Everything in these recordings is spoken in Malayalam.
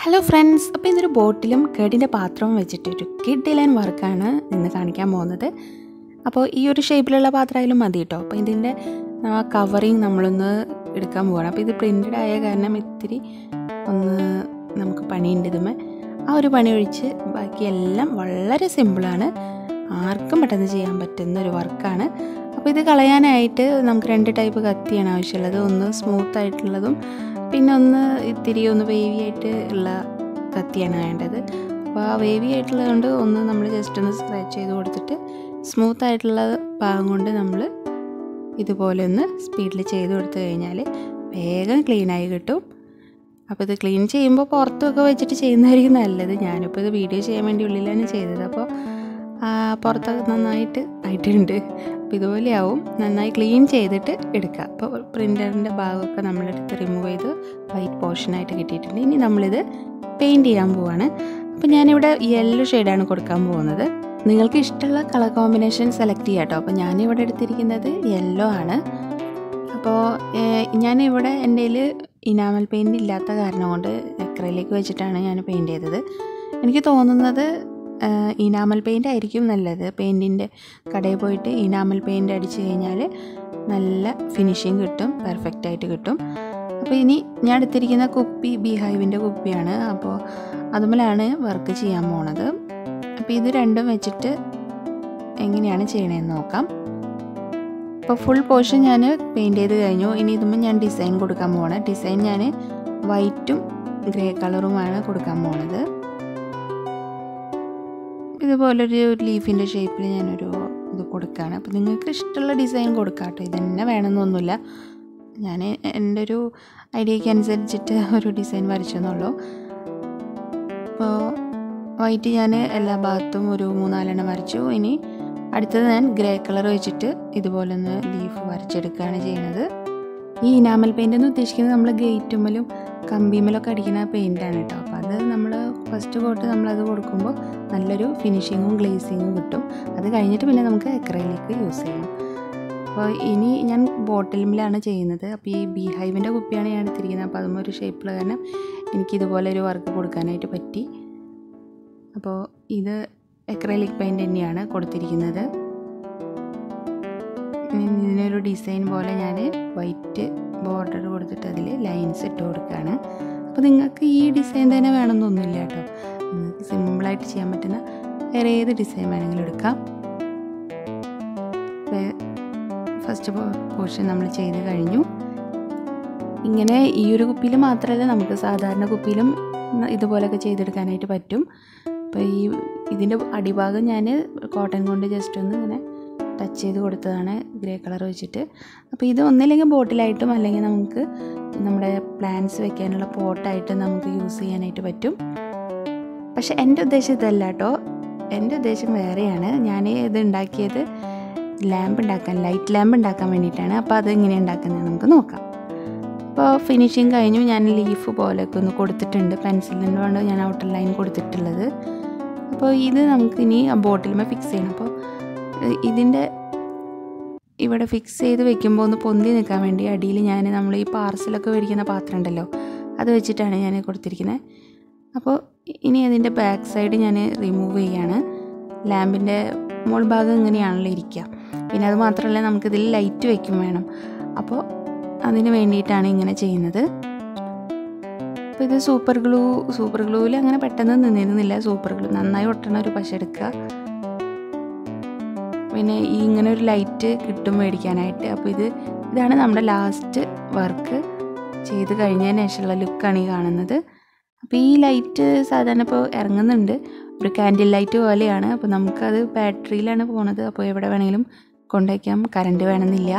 ഹലോ ഫ്രണ്ട്സ് അപ്പോൾ ഇതൊരു ബോട്ടിലും കേടിൻ്റെ പാത്രവും വെച്ചിട്ട് ഒരു കിഡ് ലൈൻ വർക്കാണ് ഇന്ന് കാണിക്കാൻ പോകുന്നത് അപ്പോൾ ഈ ഒരു ഷേപ്പിലുള്ള പാത്രമായാലും മതി കേട്ടോ അപ്പോൾ ഇതിൻ്റെ കവറിങ് നമ്മളൊന്ന് എടുക്കാൻ പോകണം അപ്പോൾ ഇത് പ്രിൻറ്റഡ് ആയ കാരണം ഇത്തിരി ഒന്ന് നമുക്ക് പണിയുണ്ട് ഇതുമേ ആ ഒരു പണി ഒഴിച്ച് ബാക്കിയെല്ലാം വളരെ സിമ്പിളാണ് ആർക്കും പെട്ടെന്ന് ചെയ്യാൻ പറ്റുന്ന ഒരു വർക്കാണ് അപ്പോൾ ഇത് കളയാനായിട്ട് നമുക്ക് രണ്ട് ടൈപ്പ് കത്തിയാണ് ആവശ്യമുള്ളത് ഒന്ന് സ്മൂത്ത് ആയിട്ടുള്ളതും പിന്നെ ഒന്ന് ഇത്തിരി ഒന്ന് വേവി ആയിട്ട് ഉള്ള കത്തിയാണ് വേണ്ടത് അപ്പോൾ ആ വേവി ആയിട്ടുള്ളത് കൊണ്ട് ഒന്ന് നമ്മൾ ജസ്റ്റ് ഒന്ന് സ്ക്രാച്ച് ചെയ്ത് കൊടുത്തിട്ട് സ്മൂത്ത് ആയിട്ടുള്ള ഭാഗം കൊണ്ട് നമ്മൾ ഇതുപോലെ ഒന്ന് സ്പീഡിൽ ചെയ്ത് കൊടുത്തു കഴിഞ്ഞാൽ വേഗം ക്ലീനായി കിട്ടും അപ്പോൾ ഇത് ക്ലീൻ ചെയ്യുമ്പോൾ പുറത്തൊക്കെ വെച്ചിട്ട് ചെയ്യുന്നതായിരിക്കും നല്ലത് ഞാനിപ്പോൾ ഇത് വീഡിയോ ചെയ്യാൻ വേണ്ടി ഉള്ളിലാണ് ചെയ്തത് അപ്പോൾ പുറത്തൊക്കെ നന്നായിട്ട് ആയിട്ടുണ്ട് അപ്പോൾ ഇതുപോലെയാവും നന്നായി ക്ലീൻ ചെയ്തിട്ട് എടുക്കുക അപ്പോൾ പ്രിൻ്ററിൻ്റെ ഭാഗമൊക്കെ നമ്മളെടുത്ത് റിമൂവ് ചെയ്ത് വൈറ്റ് പോർഷനായിട്ട് കിട്ടിയിട്ടുണ്ട് ഇനി നമ്മളിത് പെയിൻറ് ചെയ്യാൻ പോവാണ് അപ്പോൾ ഞാനിവിടെ യെല്ലോ ഷെയ്ഡാണ് കൊടുക്കാൻ പോകുന്നത് നിങ്ങൾക്ക് ഇഷ്ടമുള്ള കളർ കോമ്പിനേഷൻ സെലക്ട് ചെയ്യാം കേട്ടോ അപ്പോൾ ഞാനിവിടെ എടുത്തിരിക്കുന്നത് യെല്ലോ ആണ് അപ്പോൾ ഞാനിവിടെ എൻ്റെ കയ്യിൽ ഇനാമൽ പെയിൻറ് ഇല്ലാത്ത കാരണം കൊണ്ട് എക്രയിലേക്ക് വെച്ചിട്ടാണ് ഞാൻ പെയിൻറ് ചെയ്തത് എനിക്ക് തോന്നുന്നത് ഇനാമൽ പെയിൻ്റ് ആയിരിക്കും നല്ലത് പെയിൻറ്റിൻ്റെ കടയിൽ പോയിട്ട് ഇനാമൽ പെയിൻ്റ് അടിച്ച് കഴിഞ്ഞാൽ നല്ല ഫിനിഷിങ് കിട്ടും പെർഫെക്റ്റ് ആയിട്ട് കിട്ടും അപ്പോൾ ഇനി ഞാൻ എടുത്തിരിക്കുന്ന കുപ്പി ബീഹൈവിൻ്റെ കുപ്പിയാണ് അപ്പോൾ അതുമലാണ് വർക്ക് ചെയ്യാൻ പോണത് അപ്പോൾ ഇത് രണ്ടും വെച്ചിട്ട് എങ്ങനെയാണ് ചെയ്യണതെന്ന് നോക്കാം അപ്പോൾ ഫുൾ പോർഷൻ ഞാൻ പെയിൻറ്റ് ചെയ്ത് കഴിഞ്ഞു ഇനി ഇതുമ്പോൾ ഞാൻ ഡിസൈൻ കൊടുക്കാൻ പോവാണ് ഡിസൈൻ ഞാൻ വൈറ്റും ഗ്രേ കളറുമാണ് കൊടുക്കാൻ പോണത് ഇതുപോലൊരു ലീഫിൻ്റെ ഷേപ്പിൽ ഞാനൊരു ഇത് കൊടുക്കുകയാണ് അപ്പോൾ നിങ്ങൾക്ക് ഇഷ്ടമുള്ള ഡിസൈൻ കൊടുക്കാം കേട്ടോ ഇതന്നെ വേണമെന്നൊന്നുമില്ല ഞാൻ എൻ്റെ ഒരു ഐഡിയയ്ക്ക് അനുസരിച്ചിട്ട് ഒരു ഡിസൈൻ വരച്ചെന്നുള്ളൂ അപ്പോൾ വൈറ്റ് ഞാൻ എല്ലാ ഭാഗത്തും ഒരു മൂന്നാലെണ്ണം വരച്ചു ഇനി അടുത്തത് ഞാൻ ഗ്രേ കളർ വെച്ചിട്ട് ഇതുപോലെ ഒന്ന് ലീഫ് വരച്ചെടുക്കുകയാണ് ചെയ്യുന്നത് ഈ ഇനാമൽ പെയിൻ്റ് എന്ന് ഉദ്ദേശിക്കുന്നത് നമ്മൾ ഗേറ്റുമ്മലും കമ്പിമ്മലൊക്കെ അടിക്കുന്ന പെയിൻ്റാണ് കേട്ടോ അപ്പോൾ അത് നമ്മൾ ഫസ്റ്റ് കോട്ട് നമ്മളത് കൊടുക്കുമ്പോൾ നല്ലൊരു ഫിനിഷിങ്ങും ഗ്ലേസിങ്ങും കിട്ടും അത് കഴിഞ്ഞിട്ട് പിന്നെ നമുക്ക് എക്രയിലേക്ക് യൂസ് ചെയ്യാം അപ്പോൾ ഇനി ഞാൻ ബോട്ടിലിലാണ് ചെയ്യുന്നത് അപ്പോൾ ഈ ബീ ഹൈവിൻ്റെ കുപ്പിയാണ് ഞാൻ എടുത്തിരിക്കുന്നത് അപ്പോൾ അതും ഒരു ഷേപ്പിൽ കാരണം എനിക്ക് ഇതുപോലെ ഒരു വർക്ക് കൊടുക്കാനായിട്ട് പറ്റി അപ്പോൾ ഇത് എക്രലിക് പെയിൻറ് തന്നെയാണ് കൊടുത്തിരിക്കുന്നത് ഇതിനൊരു ഡിസൈൻ പോലെ ഞാൻ വൈറ്റ് ബോർഡർ കൊടുത്തിട്ട് അതിൽ ലൈൻസ് ഇട്ട് കൊടുക്കുകയാണ് അപ്പോൾ നിങ്ങൾക്ക് ഈ ഡിസൈൻ തന്നെ വേണമെന്നൊന്നുമില്ല കേട്ടോ നിങ്ങൾക്ക് സിമ്പിളായിട്ട് ചെയ്യാൻ പറ്റുന്ന വേറെ ഏത് ഡിസൈൻ വേണമെങ്കിലും എടുക്കാം ഫസ്റ്റ് പോർഷൻ നമ്മൾ ചെയ്ത് കഴിഞ്ഞു ഇങ്ങനെ ഈ ഒരു കുപ്പിയിൽ മാത്രമല്ല നമുക്ക് സാധാരണ കുപ്പിയിലും ഇതുപോലെയൊക്കെ ചെയ്തെടുക്കാനായിട്ട് പറ്റും അപ്പോൾ ഈ ഇതിൻ്റെ അടിഭാഗം ഞാൻ കോട്ടൺ കൊണ്ട് ജസ്റ്റ് ഒന്ന് ഇങ്ങനെ ടച്ച് ചെയ്ത് കൊടുത്തതാണ് ഗ്രേ കളർ വെച്ചിട്ട് അപ്പോൾ ഇത് ഒന്നില്ലെങ്കിൽ ബോട്ടിലായിട്ടും അല്ലെങ്കിൽ നമുക്ക് നമ്മുടെ പ്ലാന്റ്സ് വെക്കാനുള്ള പോട്ടായിട്ട് നമുക്ക് യൂസ് ചെയ്യാനായിട്ട് പറ്റും പക്ഷെ എൻ്റെ ഉദ്ദേശം ഇതല്ല കേട്ടോ എൻ്റെ ഉദ്ദേശം വേറെയാണ് ഞാൻ ഇത് ഉണ്ടാക്കിയത് ലാമ്പ് ഉണ്ടാക്കാൻ ലൈറ്റ് ലാമ്പ് ഉണ്ടാക്കാൻ വേണ്ടിയിട്ടാണ് അപ്പോൾ അത് എങ്ങനെ ഉണ്ടാക്കുന്നത് നമുക്ക് നോക്കാം അപ്പോൾ ഫിനിഷിങ് കഴിഞ്ഞു ഞാൻ ലീഫ് പോലെയൊക്കെ ഒന്ന് കൊടുത്തിട്ടുണ്ട് പെൻസിലിൻ്റെ കൊണ്ട് ഞാൻ ഔട്ടർ ലൈൻ കൊടുത്തിട്ടുള്ളത് അപ്പോൾ ഇത് നമുക്ക് ഇനി ആ ബോട്ടിലുമേ ഫിക്സ് ചെയ്യണം അപ്പോൾ ഇതിൻ്റെ ഇവിടെ ഫിക്സ് ചെയ്ത് വെക്കുമ്പോൾ ഒന്ന് പൊന്തി നിൽക്കാൻ വേണ്ടി അടിയിൽ ഞാൻ നമ്മൾ ഈ പാർസലൊക്കെ മേടിക്കുന്ന പാത്രം ഉണ്ടല്ലോ അത് വെച്ചിട്ടാണ് ഞാൻ കൊടുത്തിരിക്കുന്നത് അപ്പോൾ ഇനി അതിൻ്റെ ബാക്ക് സൈഡ് ഞാൻ റിമൂവ് ചെയ്യാണ് ലാമ്പിൻ്റെ മോൾ ഭാഗം ഇങ്ങനെയാണല്ലോ ഇരിക്കുക പിന്നെ അത് മാത്രമല്ല നമുക്കിതിൽ ലൈറ്റ് വയ്ക്കും വേണം അപ്പോൾ അതിന് വേണ്ടിയിട്ടാണ് ഇങ്ങനെ ചെയ്യുന്നത് അപ്പോൾ ഇത് സൂപ്പർ ഗ്ലൂ സൂപ്പർ ഗ്ലൂവിൽ അങ്ങനെ പെട്ടെന്ന് നിന്നിരുന്നില്ല സൂപ്പർ ഗ്ലൂ നന്നായി ഒട്ടണ ഒരു പശ എടുക്കുക പിന്നെ ഈ ഇങ്ങനെ ഒരു ലൈറ്റ് കിട്ടും മേടിക്കാനായിട്ട് അപ്പോൾ ഇത് ഇതാണ് നമ്മുടെ ലാസ്റ്റ് വർക്ക് ചെയ്ത് കഴിഞ്ഞതിന് ശേഷമുള്ള ലുക്കാണ് ഈ കാണുന്നത് അപ്പോൾ ഈ ലൈറ്റ് സാധാരണ ഇപ്പോൾ ഇറങ്ങുന്നുണ്ട് ഒരു കാൻഡിൽ ലൈറ്റ് പോലെയാണ് അപ്പോൾ നമുക്കത് ബാറ്ററിയിലാണ് പോണത് അപ്പോൾ എവിടെ വേണമെങ്കിലും കൊണ്ടുവയ്ക്കാം കറണ്ട് വേണമെന്നില്ല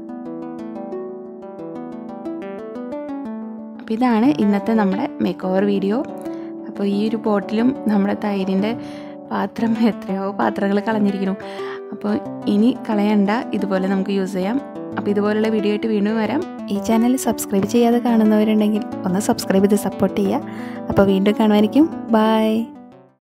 അപ്പോൾ ഇതാണ് ഇന്നത്തെ നമ്മുടെ മേക്ക് ഓവർ വീഡിയോ അപ്പോൾ ഈ ഒരു ബോട്ടിലും നമ്മുടെ തൈരിൻ്റെ പാത്രം എത്രയോ പാത്രങ്ങൾ കളഞ്ഞിരിക്കുന്നു അപ്പോൾ ഇനി കളയണ്ട ഇതുപോലെ നമുക്ക് യൂസ് ചെയ്യാം അപ്പോൾ ഇതുപോലുള്ള വീഡിയോ ആയിട്ട് വീണ്ടും വരാം ഈ ചാനൽ സബ്സ്ക്രൈബ് ചെയ്യാതെ കാണുന്നവരുണ്ടെങ്കിൽ ഒന്ന് സബ്സ്ക്രൈബ് ചെയ്ത് സപ്പോർട്ട് ചെയ്യുക അപ്പോൾ വീണ്ടും കാണുമായിരിക്കും ബായ്